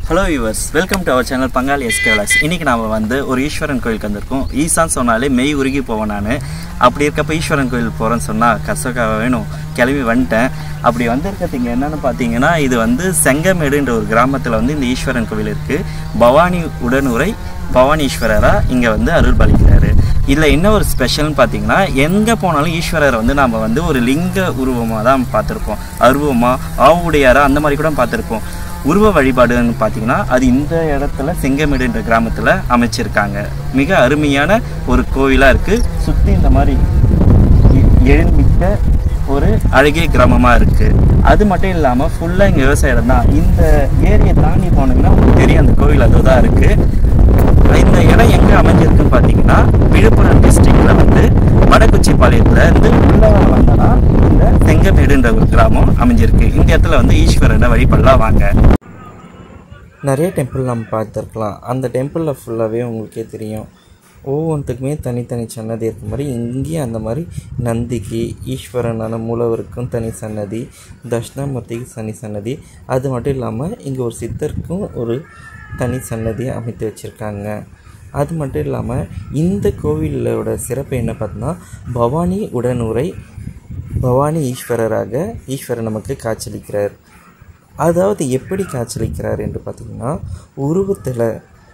hello yours welcome to our channel பங்காளி எஸ்கேவலாஸ் இன்றைக்கி நாம் வந்து ஒரு ஈஸ்வரன் கோயிலுக்கு வந்திருக்கோம் ஈசான் சொன்னாலே மெய் உருகி போவேன் நான் அப்படி இருக்கப்ப ஈஸ்வரன் கோயில் போகிறேன்னு சொன்னால் கசக்கா வேணும் கிளம்பி வந்துட்டேன் அப்படி வந்திருக்கிறதுங்க என்னென்னு பார்த்தீங்கன்னா இது வந்து செங்கமேடுன்ற ஒரு கிராமத்தில் வந்து இந்த ஈஸ்வரன் கோவில் இருக்குது பவானி உடனுரை பவானீஸ்வரராக இங்கே வந்து அருள் பாலிக்கிறாரு இதில் என்ன ஒரு ஸ்பெஷல்னு பார்த்தீங்கன்னா எங்கே போனாலும் ஈஸ்வரரை வந்து நம்ம வந்து ஒரு லிங்க உருவமாக தான் பார்த்துருப்போம் அருவமாக ஆவுடையாரா அந்த மாதிரி கூட பார்த்துருப்போம் உருவ வழிபாடுன்னு பார்த்தீங்கன்னா அது இந்த இடத்துல செங்கமேடுன்ற கிராமத்தில் அமைச்சிருக்காங்க மிக அருமையான ஒரு கோவிலாக இருக்குது சுற்றி இந்த மாதிரி எ- எழுமிக்க ஒரு அழகிய கிராமமாக இருக்குது அது மட்டும் இல்லாமல் ஃபுல்லாக இங்கே விவசாய இடம் தான் இந்த ஏரியை தாண்டி போனீங்கன்னா உங்களுக்கு தெரியும் அந்த கோவில் அதுதான் தான் இருக்குது இந்த இடம் எங்கே அமைஞ்சிருக்குன்னு பார்த்தீங்கன்னா விழுப்புரம் டிஸ்ட்ரிக்டில் வந்து வடக்குச்சிப்பாளையத்தில் இருந்து உள்ள வந்தோன்னா இந்த செங்கமேடுன்ற ஒரு கிராமம் அமைஞ்சிருக்கு இந்த இடத்துல வந்து ஈஸ்வரனை வழிபடலாம் வாங்க நிறைய டெம்பிள் நம்ம பார்த்துருக்கலாம் அந்த டெம்பிளில் ஃபுல்லாகவே உங்களுக்கே தெரியும் ஒவ்வொன்றுத்துக்குமே தனித்தனி சன்னதி இருக்க மாதிரி இங்கேயும் அந்த மாதிரி நந்திக்கு ஈஸ்வரனான மூலவருக்கும் தனி சன்னதி தட்சிணாமூர்த்திக்கு தனி சன்னதி அது மட்டும் இல்லாமல் இங்கே ஒரு சித்தருக்கும் ஒரு தனி சன்னதி அமைத்து வச்சுருக்காங்க அது மட்டும் இல்லாமல் இந்த கோவிலோட சிறப்பு என்ன பார்த்தோன்னா பவானி உடனுரை பவானி ஈஸ்வரராக ஈஸ்வரர் நமக்கு காட்சியளிக்கிறார் அதாவது எப்படி காட்சியளிக்கிறார் என்று பார்த்தீங்கன்னா உருவத்தில்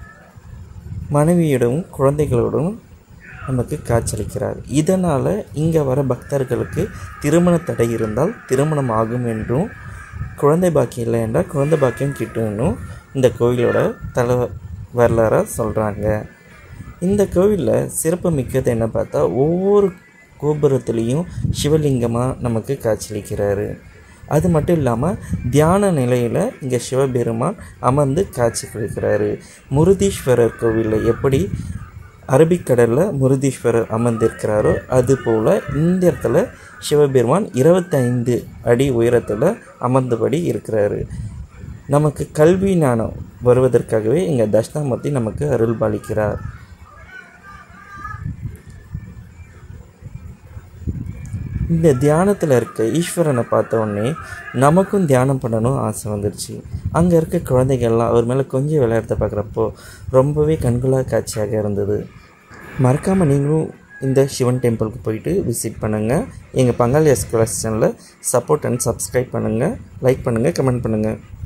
மனைவியோடும் குழந்தைகளோடும் நமக்கு காட்சியளிக்கிறார் இதனால் இங்கே வர பக்தர்களுக்கு திருமண தடை இருந்தால் திருமணம் ஆகும் என்றும் குழந்தை பாக்கியம் இல்லை என்றால் குழந்தை பாக்கியம் கிட்டும்னு இந்த கோவிலோட தல வரலாறாக சொல்கிறாங்க இந்த கோவிலில் சிறப்பு மிக்கது என்ன பார்த்தா ஒவ்வொரு கோபுரத்துலேயும் சிவலிங்கமாக நமக்கு காட்சியளிக்கிறாரு அது மட்டும் இல்லாமல் தியான நிலையில் இங்கே சிவபெருமான் அமர்ந்து காட்சி கொடுக்கிறாரு முருதீஸ்வரர் கோவிலில் எப்படி அரபிக்கடலில் முருதீஸ்வரர் அமர்ந்திருக்கிறாரோ அதுபோல் இந்த இடத்துல சிவபெருமான் இருபத்தைந்து அடி உயரத்தில் அமர்ந்தபடி இருக்கிறாரு நமக்கு கல்வி ஞானம் வருவதற்காகவே இங்கே தட்சிணாமூர்த்தி நமக்கு அருள் பாலிக்கிறார் இந்த தியானத்தில் இருக்க ஈஸ்வரனை பார்த்த உடனே நமக்கும் தியானம் பண்ணணும் ஆசை வந்துடுச்சு அங்கே இருக்க குழந்தைகள்லாம் அவர் மேலே கொஞ்சம் விளையாடுறத பார்க்குறப்போ ரொம்பவே கண்கொள்ளா காட்சியாக இருந்தது மறக்காமல் நீங்களும் இந்த சிவன் டெம்பிளுக்கு போயிட்டு விசிட் பண்ணுங்கள் எங்கள் பங்காளி எஸ்குலஸ் சேனலை சப்போர்ட் அண்ட் சப்ஸ்கிரைப் பண்ணுங்கள் லைக் பண்ணுங்கள் கமெண்ட் பண்ணுங்கள்